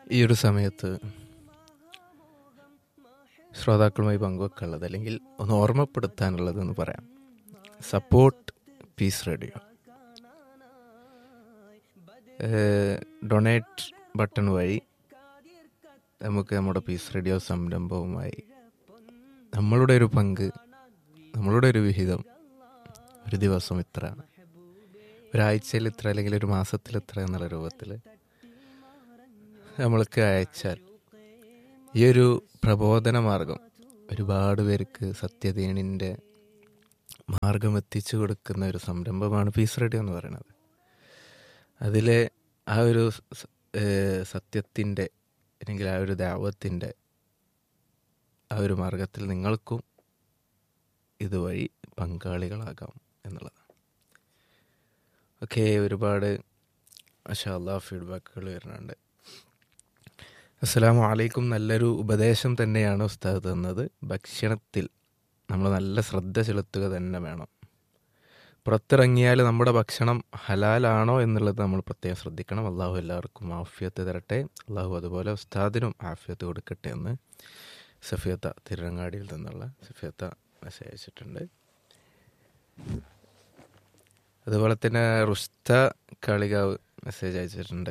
ഈ ഒരു സമയത്ത് ശ്രോതാക്കളുമായി പങ്കുവെക്കാനുള്ളത് അല്ലെങ്കിൽ ഒന്ന് ഓർമ്മപ്പെടുത്താനുള്ളത് എന്ന് പറയാം support peace radio donate button വഴി നമുക്ക് നമ്മുടെ പീസ് റേഡിയോ സംരംഭവുമായി നമ്മളുടെ ഒരു പങ്ക് നമ്മളുടെ ഒരു വിഹിതം ഒരു ദിവസം ഇത്ര ഒരാഴ്ചയിൽ ഇത്ര അല്ലെങ്കിൽ ഒരു മാസത്തിൽ ഇത്ര എന്നുള്ള രൂപത്തിൽ നമ്മൾക്ക് അയച്ചാൽ ഈ ഒരു പ്രബോധന മാർഗം ഒരുപാട് പേർക്ക് സത്യദേണിൻ്റെ മാർഗം എത്തിച്ചു കൊടുക്കുന്ന ഒരു സംരംഭമാണ് പീസ് റേഡിയോ എന്ന് പറയുന്നത് അതിൽ ആ ഒരു സ- ഏഹ് സത്യത്തിൻ്റെ അല്ലെങ്കിൽ ആ ഒരു ദാവത്തിൻ്റെ ആ ഒരു മാർഗത്തിൽ നിങ്ങൾക്കും ഇതുവഴി പങ്കാളികളാകാം എന്നുള്ളതാണ് ഓക്കെ ഒരുപാട് മഷാല്ല ഫീഡ്ബാക്കുകൾ വരുന്നുണ്ട് അസ്സലാമു അലൈക്കും നല്ലൊരു ഉപദേശം തന്നെയാണ് ഉസ്താദ് തന്നത് ഭക്ഷണത്തിൽ നമ്മൾ നല്ല ശ്രദ്ധ ചെലുത്തുക തന്നെ വേണം പുറത്തിറങ്ങിയാൽ നമ്മുടെ ഭക്ഷണം ഹലാലാണോ എന്നുള്ളത് നമ്മൾ പ്രത്യേകം ശ്രദ്ധിക്കണം അള്ളാഹു എല്ലാവർക്കും ആഫിയത്ത് തരട്ടെ അള്ളാഹു അതുപോലെ ഉസ്താദിനും ആഫിയത്ത് കൊടുക്കട്ടെ എന്ന് സഫിയത്ത തിരുരങ്ങാടിയിൽ നിന്നുള്ള സഫിയത്ത മെസ്സേജ് അയച്ചിട്ടുണ്ട് അതുപോലെ തന്നെ റുസ്ത കാളികാവ് മെസ്സേജ് അയച്ചിട്ടുണ്ട്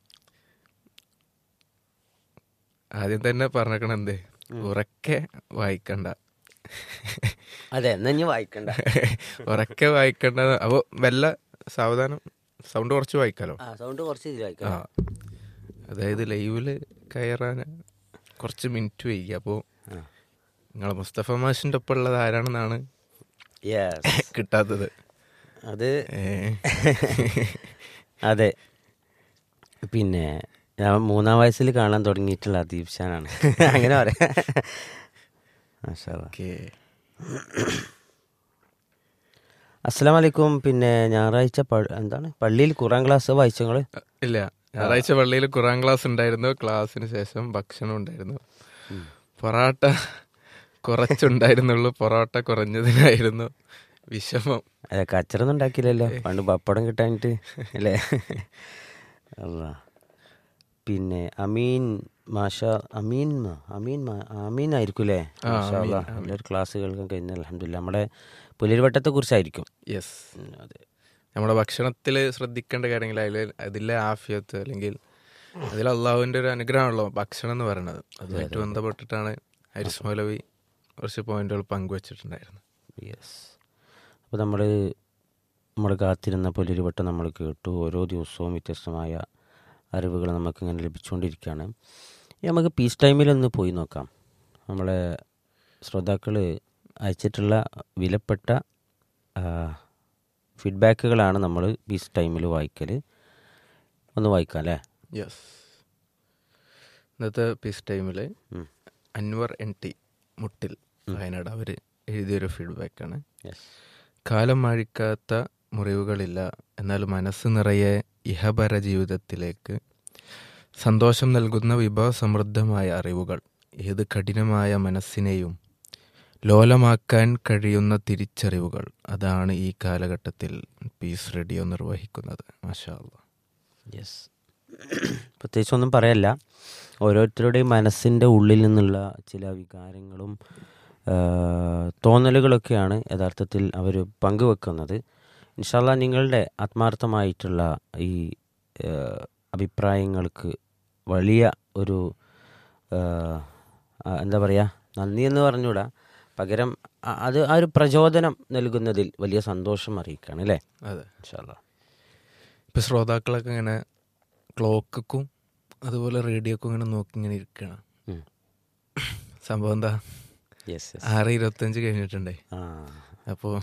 ആദ്യം തന്നെ പറഞ്ഞേക്കണം എന്തേ ഉറക്കെ വായിക്കണ്ട അതെ എന്നാ ഇനി വായിക്കണ്ട ഉറക്കെ വായിക്കണ്ട അപ്പൊ വല്ല സാവധാനം സൗണ്ട് കുറച്ച് വായിക്കാലോ ആ സൗണ്ട് കുറച്ച് ഇതിൽ ആ വായിക്കാം അതായത് ലൈവില് കയറാൻ കുറച്ച് മിനിറ്റ് വൈകി അപ്പോൾ ആ. നിങ്ങളെ മുസ്തഫ മാഷിന്റെ ഒപ്പം ഉള്ളത് ആരാണെന്നാണ് യെസ് കിട്ടാത്തത് അത് ഏ, അതെ പിന്നെ ഞാൻ മൂന്നാം വയസ്സിൽ കാണാൻ തുടങ്ങിയിട്ടുള്ള അദീപ് ഷാനാണ് അങ്ങനെ പറയാം മാഷാ അല്ലാ. ഓക്കേ. അസ്സലാം വലൈക്കും പിന്നെ ഞായറാഴ്ച പ- എന്താണ് പള്ളിയിൽ ഖുറാൻ ക്ലാസ് വായിച്ചങ്ങള് ഇല്ല ഞായറാഴ്ച പള്ളിയിൽ ഖുറാൻ ക്ലാസ് ഉണ്ടായിരുന്നു ക്ലാസ്സിന് ശേഷം ഭക്ഷണം ഉണ്ടായിരുന്നു പൊറാട്ട കുറച്ചുണ്ടായിരുന്നുള്ളൂ പൊറോട്ട കുറഞ്ഞതിനായിരുന്നു വിഷമം അതെ കച്ചറൊന്നും ഉണ്ടാക്കിയില്ലല്ലോ പണ്ട് പപ്പടം കിട്ടാനിട്ട് അല്ലേ അല്ലാ പിന്നെ അമീൻ മാഷ അമീൻ മ- അമീൻ മ- അമീൻ ആയിരിക്കും അല്ലേ മാഷാ അല്ലാ. നല്ലൊരു ക്ലാസ് കേൾക്കാൻ കഴിഞ്ഞ അലഹമില്ല നമ്മുടെ പുലരിവട്ടത്തെ കുറിച്ചായിരിക്കും യെസ് ഉം, അതെ നമ്മുടെ ഭക്ഷണത്തിൽ ശ്രദ്ധിക്കേണ്ട കാര്യങ്ങൾ അതിൽ അതിലെ ആഫിയത്ത് അല്ലെങ്കിൽ അതിൽ അള്ളാഹുവിൻ്റെ ഒരു അനുഗ്രഹമാണല്ലോ ഭക്ഷണം എന്ന് പറയുന്നത് അതുമായിട്ട് ബന്ധപ്പെട്ടിട്ടാണ് ഹരിസ് മൗലവി കുറച്ച് പോയിന്റുകൾ പങ്കുവച്ചിട്ടുണ്ടായിരുന്നു യെസ് അപ്പോൾ നമ്മൾ നമ്മൾ കാത്തിരുന്ന പുലരിവട്ടം നമ്മൾ കേട്ടു ഓരോ ദിവസവും വ്യത്യസ്തമായ അറിവുകൾ നമുക്കിങ്ങനെ ലഭിച്ചുകൊണ്ടിരിക്കുകയാണ് ഇനി നമുക്ക് പീസ് ടൈമിലൊന്ന് പോയി നോക്കാം നമ്മളെ ശ്രോതാക്കൾ അയച്ചിട്ടുള്ള വിലപ്പെട്ട ഫീഡ്ബാക്കുകളാണ് നമ്മൾ പീസ് ടൈമിൽ വായിക്കൽ ഒന്ന് വായിക്കാം അല്ലേ യെസ് ഇന്നത്തെ പീസ് ടൈമിൽ ഉം. അൻവർ എൻ ടി മുട്ടിൽ വയനാട് അവർ എഴുതിയൊരു ഫീഡ്ബാക്കാണ് യെസ് കാലം മാഴിക്കാത്ത മുറിവുകളില്ല എന്നാൽ മനസ്സ് നിറയെ ഇഹപര ജീവിതത്തിലേക്ക് സന്തോഷം നൽകുന്ന വിഭവസമൃദ്ധമായ അറിവുകൾ ഏത് കഠിനമായ മനസ്സിനെയും ലോലമാക്കാൻ കഴിയുന്ന തിരിച്ചറിവുകൾ അതാണ് ഈ കാലഘട്ടത്തിൽ പീസ് റേഡിയോ നിർവഹിക്കുന്നത് മാഷാ അല്ലാ. യെസ് പ്രത്യേകിച്ചൊന്നും പറയല്ല ഓരോരുത്തരുടെയും മനസ്സിൻ്റെ ഉള്ളിൽ നിന്നുള്ള ചില വികാരങ്ങളും ആ, തോന്നലുകളൊക്കെയാണ് യഥാർത്ഥത്തിൽ അവർ പങ്കുവെക്കുന്നത് ഇൻഷാല്ല നിങ്ങളുടെ ആത്മാർത്ഥമായിട്ടുള്ള ഈ ആ, അഭിപ്രായങ്ങൾക്ക് വലിയ ഒരു ആ, ആ, എന്താ പറയുക നന്ദി എന്ന് പറഞ്ഞുകൂടാ പകരം അ- അത് ആ ഒരു പ്രചോദനം നൽകുന്നതിൽ വലിയ സന്തോഷം അറിയിക്കുകയാണ് അല്ലേ അതെ ഇൻഷാല്ല ഇപ്പൊ ശ്രോതാക്കളൊക്കെ ഇങ്ങനെ ക്ലോക്കും അതുപോലെ റേഡിയോക്കും ഇങ്ങനെ നോക്കി ഇങ്ങനെ ഇരിക്കണം ഉം. സംഭവം എന്താ യെസ് യെസ് ആറ് ഇരുപത്തഞ്ച് കഴിഞ്ഞിട്ടുണ്ടേ ആ അപ്പോൾ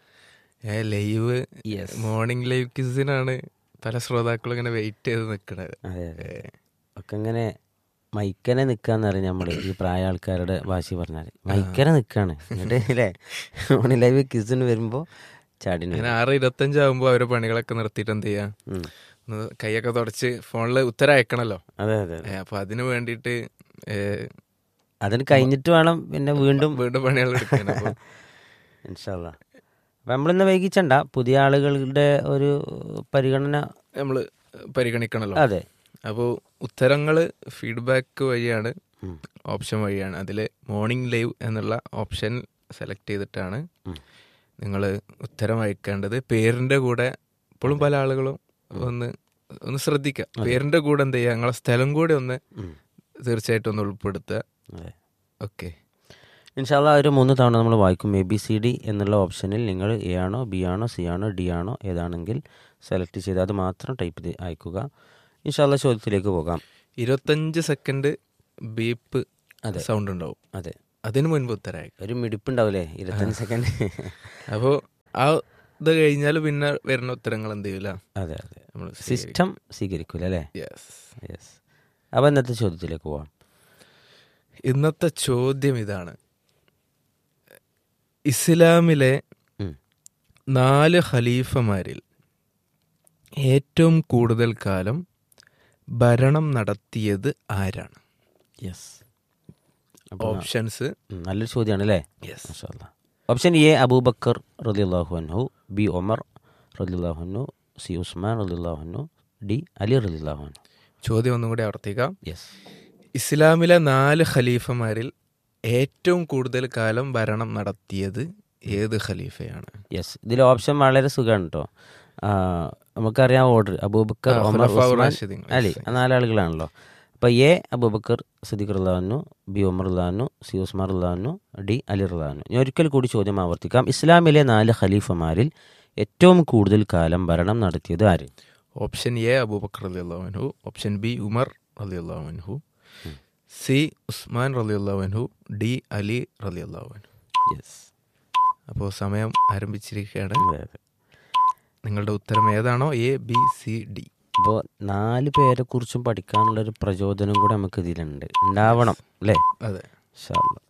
ലൈവ് Yes. മോർണിംഗ് ലൈവ് കിസിനാണ് പല ശ്രോതാക്കളും ഇങ്ങനെ വെയിറ്റ് ചെയ്ത് നിൽക്കണത് അതെ അതെ ഒക്കെ ഇങ്ങനെ മൈക്കനെ നിക്കാന്ന് പറയും നമ്മള് ഈ പ്രായ ആൾക്കാരുടെ ഭാഷ പറഞ്ഞാല് മൈക്കനെ നിക്കാണ് എന്നിട്ട് അല്ലേ ഓൺ ലൈവ് കിസിന് വരുമ്പോ ചാടിന് അങ്ങനെ ആറ് ഇരുപത്തഞ്ച് ആകുമ്പോൾ അവരെ പണികളൊക്കെ നിർത്തിയിട്ട് എന്ത് ചെയ്യാം ഉം. ഒന്ന് കൈയൊക്കെ തുടച്ച് ഫോണിൽ ഉത്തരം അയക്കണല്ലോ അതെ അതെ അതെ. ഏ, അപ്പൊ അതിന് വേണ്ടിയിട്ട് ഏ, അതിന് കഴിഞ്ഞിട്ട് വേണം പിന്നെ വീണ്ടും വീണ്ടും പണികൾ എടുക്കാൻ അപ്പൊ ഇൻഷാല്ല അപ്പൊ നമ്മളിന്ന് വൈകിച്ചണ്ട പുതിയ ആളുകളുടെ ഒരു പരിഗണന നമ്മള് പരിഗണിക്കണല്ലോ അതെ അപ്പോൾ ഉത്തരങ്ങൾ ഫീഡ്ബാക്ക് വഴിയാണ് ഉം. ഓപ്ഷൻ വഴിയാണ് അതിൽ മോർണിംഗ് ലൈവ് എന്നുള്ള ഓപ്ഷൻ സെലക്ട് ചെയ്തിട്ടാണ് ഉം. നിങ്ങൾ ഉത്തരം അയക്കേണ്ടത് പേരിൻ്റെ കൂടെ ഇപ്പോഴും പല ആളുകളും ഒന്ന് ഒന്ന് ശ്രദ്ധിക്കുക പേരിൻ്റെ കൂടെ എന്ത് ചെയ്യുക നിങ്ങളെ സ്ഥലം കൂടെ ഒന്ന് ഉം. തീർച്ചയായിട്ടും ഒന്ന് ഉൾപ്പെടുത്തുക അതെ ഓക്കെ ഇൻഷാല്ല ഒരു മൂന്ന് തവണ നമ്മൾ വായിക്കും എ ബി സി ഡി എന്നുള്ള ഓപ്ഷനിൽ നിങ്ങൾ എ ആണോ ബി ആണോ സി ആണോ ഡി ആണോ ഏതാണെങ്കിൽ സെലക്ട് ചെയ്ത് അത് മാത്രം ടൈപ്പ് ചെയ്ത് അയക്കുക ഇൻഷാല്ല ചോദ്യത്തിലേക്ക് പോകാം ഇരുപത്തഞ്ച് സെക്കൻഡ് ബീപ്പ് അതെ. സൗണ്ട് ഉണ്ടാവും അതെ അതിന് മുൻപ് ഉത്തരം അയക്കും ഒരു മിടിപ്പുണ്ടാവില്ലേ ഇരുപത്തഞ്ച് സെക്കൻഡ് അപ്പോൾ ആ ഇത് കഴിഞ്ഞാൽ പിന്നെ വരുന്ന ഉത്തരങ്ങൾ എന്ത് ചെയ്യൂല അതെ അതെ നമ്മൾ സിസ്റ്റം സ്വീകരിക്കൂല അല്ലേ യെസ് യെസ് അപ്പോൾ ഇന്നത്തെ ചോദ്യത്തിലേക്ക് പോവാം ഇന്നത്തെ ചോദ്യം ഇതാണ് ഇസ്ലാമിലെ ഉം. നാല് ഖലീഫമാരിൽ ഏറ്റവും കൂടുതൽ കാലം ഭരണം നടത്തിയത് ആരാണ് യെസ് അപ്പോൾ ഓപ്ഷൻസ് നല്ലൊരു ചോദ്യമാണ് അല്ലേ യെസ് മാഷാല്ല ഓപ്ഷൻ എ അബൂബക്കർ റലിള്ളാഹു അൻഹു ബി ഒമർ റലിള്ളാഹു അൻഹു സി ഉസ്മാൻ റലിള്ളാഹു അൻഹു ഡി അലി റലിള്ളാഹു അൻഹു ചോദ്യം ഒന്നും കൂടി ആവർത്തിക്കാം യെസ് ഇസ്ലാമിലെ നാല് ഖലീഫമാരിൽ ഏറ്റവും കൂടുതൽ കാലം ഭരണം നടത്തിയത് ഏത് ഖലീഫയാണ് യെസ് ഇതിൽ ഓപ്ഷൻ വളരെ സുഖമാണ് കേട്ടോ നമുക്കറിയാം ഓർഡർ അബൂബക്കർ ആ, ഒമർ ഖുലഫാഉർ ഉസ്മാൻ റാഷിദീൻ. അലി Yes, ആ നാലാളുകളാണല്ലോ അപ്പോൾ എ അബൂബക്കർ സദിഖ് റഹ്ലാനു ബി ഒമർ റഹ്ലാനു സി ഉസ്മാൻ റഹ്ലാനു ഡി അലി റഹ്ലാനു ഞാൻ ഒരിക്കൽ കൂടി ചോദ്യം ആവർത്തിക്കാം ഇസ്ലാമിലെ നാല് ഖലീഫമാരിൽ ഏറ്റവും കൂടുതൽ കാലം ഭരണം നടത്തിയത് ആര് ഓപ്ഷൻ എ അബൂബക്കർ റളിയല്ലാഹു ഓപ്ഷൻ ബി ഉമർ റളിയല്ലാഹു സി ഉസ്മാൻ റളിയല്ലാഹു ഡി അലി റളിയല്ലാഹു യെസ് അപ്പോൾ സമയം ആരംഭിച്ചിരിക്കുകയാണ് നിങ്ങളുടെ ഉത്തരം ഏതാണോ എ ബി സി ഡി അപ്പോൾ നാല് പേരെ കുറിച്ചും പഠിക്കാനുള്ള ഒരു പ്രചോദനം കൂടെ നമുക്ക് ഇതിലുണ്ട് ഉണ്ടാവണം അല്ലേ അതെ ഇൻഷാ അല്ലാ.